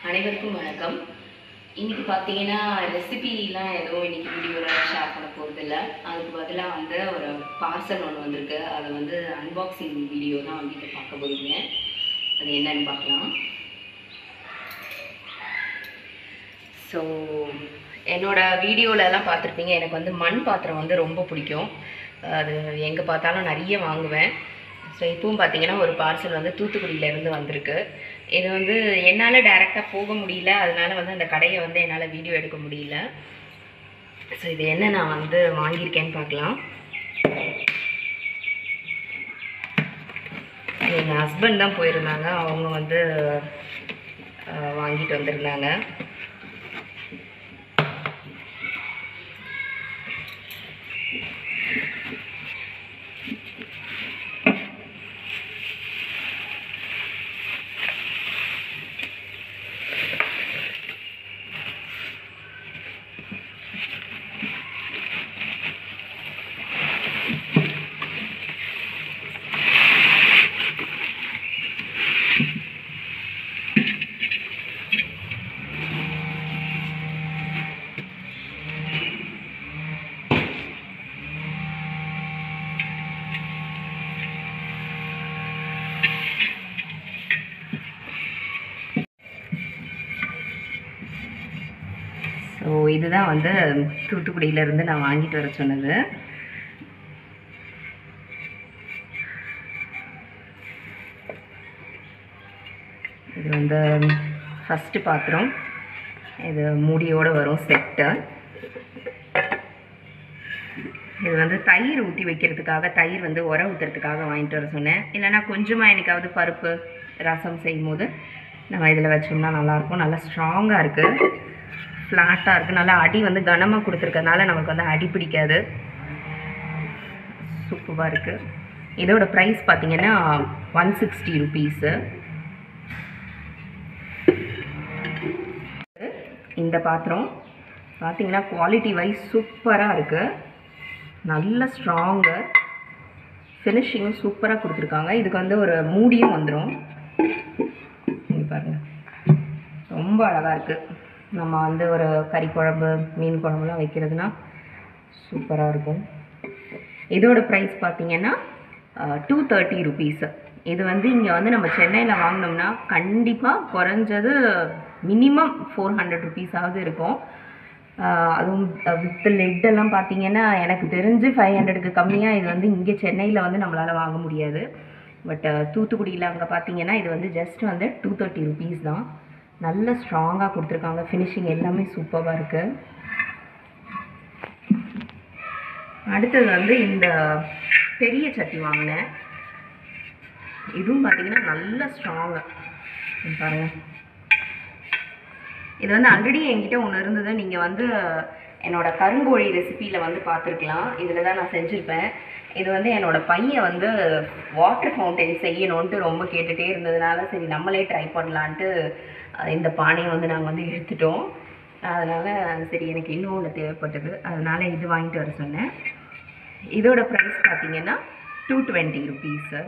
அனைவருக்கும் வணக்கம் இன்னைக்கு பார்த்தீங்கன்னா ரெசிபிலாம் எதுவும் இன்னைக்கு வீடியோவில் ஷேர் பண்ண போகிறதில்ல அதுக்கு பதிலாக வந்து ஒரு பார்சல் ஒன்று வந்திருக்கு அதை வந்து அன்பாக்சிங் வீடியோ தான் வந்து இப்போ பார்க்க போகிறீங்க அது என்னன்னு பார்க்கலாம் ஸோ என்னோட வீடியோலலாம் பார்த்துருப்பீங்க எனக்கு வந்து மண் பாத்திரம் வந்து ரொம்ப பிடிக்கும் அது எங்கே பார்த்தாலும் நிறைய வாங்குவேன் ஸோ இப்பவும் பார்த்தீங்கன்னா ஒரு பார்சல் வந்து தூத்துக்குடியிலேருந்து வந்திருக்கு இது வந்து என்னால் டைரெக்டாக போக முடியல அதனால வந்து அந்த கடையை வந்து என்னால் வீடியோ எடுக்க முடியல ஸோ இது என்ன நான் வந்து வாங்கியிருக்கேன்னு பார்க்கலாம் எங்கள் ஹஸ்பண்ட் தான் போயிருந்தாங்க அவங்க வந்து அஹ், வாங்கிட்டு வந்திருந்தாங்க ஸோ இதுதான் வந்து தூத்துக்குடியிலேருந்து நான் வாங்கிட்டு வர சொன்னது இது வந்து ஃபஸ்ட்டு பாத்திரம் இது மூடியோடு வரும் செட்டு இது வந்து தயிர் ஊற்றி வைக்கிறதுக்காக தயிர் வந்து உர ஊற்றுறதுக்காக வாங்கிட்டு வர சொன்னேன் இல்லைன்னா கொஞ்சமாக எனக்காவது பருப்பு ரசம் செய்யும் போது நம்ம இதில் வச்சோம்னா நல்லாயிருக்கும் நல்லா ஸ்ட்ராங்காக இருக்குது ஃப்ளாட்டாக இருக்குது நல்லா அடி வந்து கனமாக கொடுத்துருக்கறனால நமக்கு வந்து அடி பிடிக்காது சூப்பராக இருக்குது இதோட ப்ரைஸ் பார்த்தீங்கன்னா ஒன் சிக்ஸ்டி ருபீஸு இந்த பாத்திரம் பார்த்தீங்கன்னா குவாலிட்டி வைஸ் சூப்பராக இருக்குது நல்ல ஸ்ட்ராங்கு ஃபினிஷிங்கும் சூப்பராக கொடுத்துருக்காங்க இதுக்கு வந்து ஒரு மூடியும் வந்துடும் இங்க பாருங்க ரொம்ப அழகாக இருக்குது நம்ம வந்து ஒரு கறி குழம்பு மீன் குழம்புலாம் வைக்கிறதுனா சூப்பராக இருக்கும் இதோட ப்ரைஸ் பார்த்தீங்கன்னா டூ தேர்ட்டி ருபீஸு இது வந்து இங்கே வந்து நம்ம சென்னையில் வாங்கினோம்னா கண்டிப்பாக குறைஞ்சது மினிமம் ஃபோர் ஹண்ட்ரட் ருபீஸாவது இருக்கும் ஆஹ் அதுவும் வித் லெட்டெல்லாம் பார்த்தீங்கன்னா எனக்கு தெரிஞ்சு ஃபைவ் ஹண்ட்ரடுக்கு கம்மியாக இது வந்து இங்கே சென்னையில் வந்து நம்மளால் வாங்க முடியாது பட் தூத்துக்குடியில் அங்கே பார்த்தீங்கன்னா இது வந்து ஜஸ்ட் வந்து டூ தேர்ட்டி ருபீஸ் தான் நல்ல ஸ்ட்ராங்காக கொடுத்துருக்காங்க ஃபினிஷிங் எல்லாமே சூப்பராக இருக்குது அடுத்தது வந்து இந்த பெரிய சட்டி வாங்கினேன் இதுவும் பார்த்தீங்கன்னா நல்ல ஸ்ட்ராங்காக பாருங்க இது வந்து ஆல்ரெடி என்கிட்ட ஒன்று இருந்தது நீங்கள் வந்து என்னோட கருங்கோழி ரெசிப்பியில் வந்து பார்த்துருக்கலாம் இதில் தான் நான் செஞ்சுருப்பேன் இது வந்து என்னோட பையன் வந்து வாட்டர் ஃபவுண்டைன் செய்யணுன்ட்டு ரொம்ப கேட்டுகிட்டே இருந்ததுனால சரி நம்மளே ட்ரை பண்ணலான்ட்டு அஹ், இந்த பானையை வந்து நாங்கள் வந்து எடுத்துட்டோம் அதனால் சரி எனக்கு இன்னும் ஒன்று தேவைப்பட்டது அதனால் இது வாங்கிட்டு வர சொன்னேன் இதோட ப்ரைஸ் பார்த்தீங்கன்னா டூ டுவெண்ட்டி ருபீஸு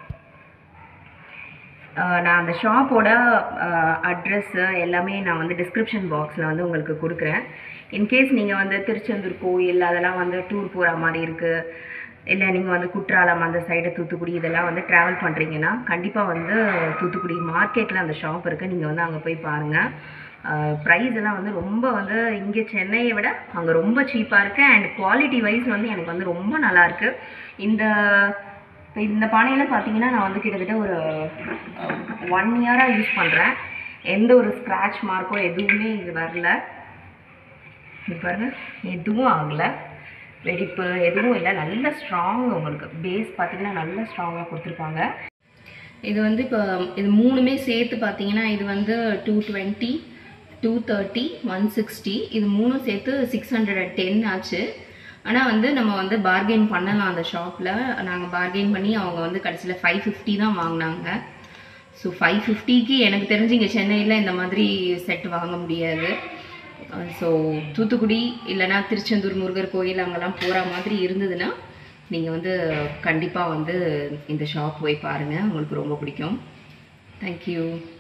நான் அந்த ஷாப்போட அட்ரஸ்ஸு எல்லாமே நான் வந்து டிஸ்கிரிப்ஷன் பாக்ஸில் வந்து உங்களுக்கு கொடுக்குறேன் இன்கேஸ் நீங்கள் வந்து திருச்செந்தூர் கோயில் அதெல்லாம் வந்து டூர் போகிற மாதிரி இருக்குது இல்லை நீங்கள் வந்து குற்றாலம் அந்த சைடு தூத்துக்குடி இதெல்லாம் வந்து ட்ராவல் பண்ணுறீங்கன்னா கண்டிப்பாக வந்து தூத்துக்குடி மார்க்கெட்டில் அந்த ஷாப் இருக்குது நீங்கள் வந்து அங்கே போய் பாருங்கள் ப்ரைஸ் எல்லாம் வந்து ரொம்ப வந்து இங்கே சென்னையை விட அங்கே ரொம்ப சீப்பாக இருக்குது அண்ட் குவாலிட்டி வைஸ் வந்து எனக்கு வந்து ரொம்ப நல்லாயிருக்கு இந்த இப்போ இந்த பானையில் பார்த்தீங்கன்னா நான் வந்து கிட்டத்தட்ட ஒரு ஒன் இயராக யூஸ் பண்ணுறேன் எந்த ஒரு ஸ்க்ராட்ச் மார்க்கோ எதுவுமே இது வரல இது பாருங்க எதுவும் ஆகலை வெடிப்பு எதுவும் இல்லை நல்ல ஸ்ட்ராங் உங்களுக்கு பேஸ் பார்த்தீங்கன்னா நல்ல ஸ்ட்ராங்காக கொடுத்துருக்காங்க இது வந்து இப்போ இது மூணுமே சேர்த்து பார்த்தீங்கன்னா இது வந்து two twenty two thirty one sixty இது மூணும் சேர்த்து சிக்ஸ் ஹண்ட்ரட் அண்ட் டென் ஆச்சு ஆனால் வந்து நம்ம வந்து பார்கெயின் பண்ணலாம் அந்த ஷாப்பில் நாங்கள் பார்கெயின் பண்ணி அவங்க வந்து கடைசியில் ஃபைவ் ஃபிஃப்டி தான் வாங்கினாங்க ஸோ ஃபைவ் ஃபிஃப்டிக்கு எனக்கு தெரிஞ்சு இங்கே சென்னையில் இந்த மாதிரி செட் வாங்க முடியாது ஸோ தூத்துக்குடி இல்லைன்னா திருச்செந்தூர் முருகர் கோயில் அங்கெல்லாம் போகிற மாதிரி இருந்ததுன்னா நீங்கள் வந்து கண்டிப்பாக வந்து இந்த ஷாப் போய் பாருங்கள் உங்களுக்கு ரொம்ப பிடிக்கும் தேங்க்யூ